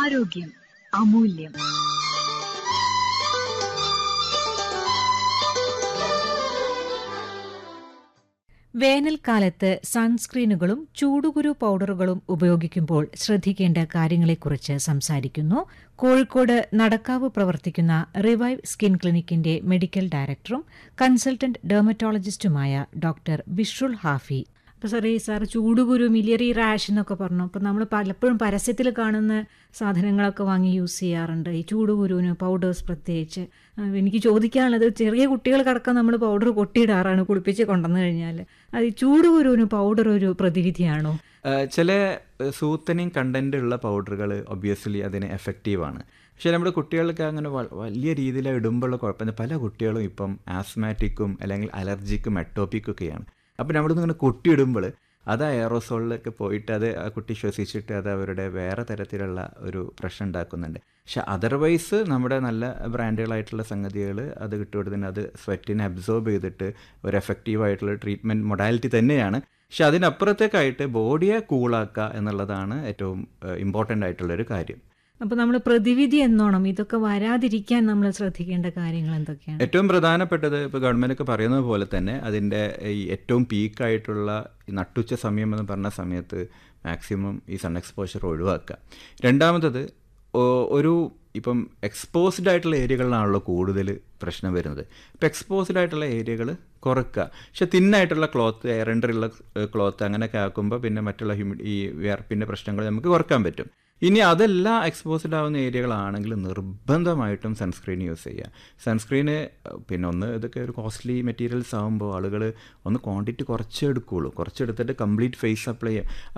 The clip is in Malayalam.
ആരോഗ്യം അമൂല്യം വേനൽക്കാലത്ത് സൺസ്ക്രീനുകളും ചൂടുകുരു പൗഡറുകളും ഉപയോഗിക്കുമ്പോൾ ശ്രദ്ധിക്കേണ്ട കാര്യങ്ങളെക്കുറിച്ച് സംസാരിക്കുന്നു കോഴിക്കോട് നടക്കാവ് പ്രവർത്തിക്കുന്ന റിവൈവ് സ്കിൻ ക്ലിനിക്കിന്റെ മെഡിക്കൽ ഡയറക്ടറും കൺസൾട്ടന്റ് ഡെർമറ്റോളജിസ്റ്റുമായ ഡോക്ടർ ബിഷ്രുൾ ഹാഫി അപ്പോൾ സാറേ സാർ ചൂടുകുരു മിലിയറി റാഷ് എന്നൊക്കെ പറഞ്ഞു അപ്പോൾ നമ്മൾ പലപ്പോഴും പരസ്യത്തിൽ കാണുന്ന സാധനങ്ങളൊക്കെ വാങ്ങി യൂസ് ചെയ്യാറുണ്ട് ഈ ചൂടുകുരുവിന് പൗഡേഴ്സ് പ്രത്യേകിച്ച് ആ, എനിക്ക് ചോദിക്കാനുള്ളത് ചെറിയ കുട്ടികൾക്കടക്കം നമ്മൾ പൗഡർ കൊട്ടിയിടാറാണ് കുളിപ്പിച്ച് കൊണ്ടുവന്നു കഴിഞ്ഞാൽ അത് ഈ ചൂടുകുരുവിന് പൗഡർ ഒരു പ്രതിവിധിയാണോ ഏഹ് ചില സൂത്തനിങ് കണ്ടന്റ് ഉള്ള പൗഡറുകൾ ഒബ്വിയസ്ലി അതിന് എഫക്റ്റീവാണ് പക്ഷേ നമ്മുടെ കുട്ടികൾക്ക് അങ്ങനെ വ- വലിയ രീതിയിൽ ഇടുമ്പോഴുള്ള കുഴപ്പമില്ല പല കുട്ടികളും ഇപ്പം ആസ്മാറ്റിക്കും അല്ലെങ്കിൽ അലർജിക്കും അറ്റോപ്പിക്കും ഒക്കെയാണ് അപ്പോൾ നമ്മളിന്ന് ഇങ്ങനെ കൊട്ടിയിടുമ്പോൾ അത് എയറോസോളിലൊക്കെ പോയിട്ട് അത് ആ കുട്ടി ശ്വസിച്ചിട്ട് അത് അവരുടെ വേറെ തരത്തിലുള്ള ഒരു പ്രശ്നം ഉണ്ടാക്കുന്നുണ്ട് പക്ഷെ അതർവൈസ് നമ്മുടെ നല്ല ബ്രാൻഡുകളായിട്ടുള്ള സംഗതികൾ അത് കിട്ടുകൊടുത്തിന് അത് സ്വെറ്റിനെ അബ്സോർബ് ചെയ്തിട്ട് ഒരു എഫക്റ്റീവ് ആയിട്ടുള്ള ട്രീറ്റ്മെൻറ്റ് മൊഡാലിറ്റി തന്നെയാണ് പക്ഷെ അതിനപ്പുറത്തേക്കായിട്ട് ബോഡിയെ കൂളാക്കുക എന്നുള്ളതാണ് ഏറ്റവും ഇമ്പോർട്ടൻ്റ് ആയിട്ടുള്ളൊരു കാര്യം അപ്പോൾ നമ്മൾ പ്രതിവിധി എന്നോണം ഇതൊക്കെ വരാതിരിക്കാൻ നമ്മൾ ശ്രദ്ധിക്കേണ്ട കാര്യങ്ങൾ എന്തൊക്കെയാണ് ഏറ്റവും പ്രധാനപ്പെട്ടത് ഇപ്പോൾ ഗവൺമെൻറ് ഒക്കെ പറയുന്നത് പോലെ തന്നെ അതിൻ്റെ ഈ ഏറ്റവും പീക്കായിട്ടുള്ള നട്ടുച്ച സമയം എന്ന് പറഞ്ഞ സമയത്ത് മാക്സിമം ഈ സൺ എക്സ്പോഷർ ഒഴിവാക്കുക രണ്ടാമത്തത് ഓ- ഒരു ഇപ്പം എക്സ്പോസ്ഡ് ആയിട്ടുള്ള ഏരിയകളിലാണല്ലോ കൂടുതൽ പ്രശ്നം വരുന്നത് ഇപ്പം എക്സ്പോസ്ഡ് ആയിട്ടുള്ള ഏരിയകൾ കുറയ്ക്കുക പക്ഷെ തിന്നായിട്ടുള്ള ക്ലോത്ത് എയറണ്ടറുള്ള ക്ലോത്ത് അങ്ങനെയൊക്കെ ആക്കുമ്പോൾ പിന്നെ മറ്റുള്ള ഹ്യൂമി ഈ വിയർപ്പിൻ്റെ പ്രശ്നങ്ങൾ നമുക്ക് കുറക്കാൻ പറ്റും ഇനി അതെല്ലാം എക്സ്പോസ്ഡ് ആവുന്ന ഏരിയകളാണെങ്കിൽ നിർബന്ധമായിട്ടും സൺസ്ക്രീൻ യൂസ് ചെയ്യുക സൺസ്ക്രീന് പിന്നെ ഒന്ന് ഇതൊക്കെ ഒരു കോസ്റ്റ്ലി മെറ്റീരിയൽസ് ആകുമ്പോൾ ആളുകൾ ഒന്ന് ക്വാണ്ടിറ്റി കുറച്ചേ എടുക്കുകയുള്ളൂ കുറച്ചെടുത്തിട്ട് കംപ്ലീറ്റ് ഫേസ് അപ്ലൈ ചെയ്യുക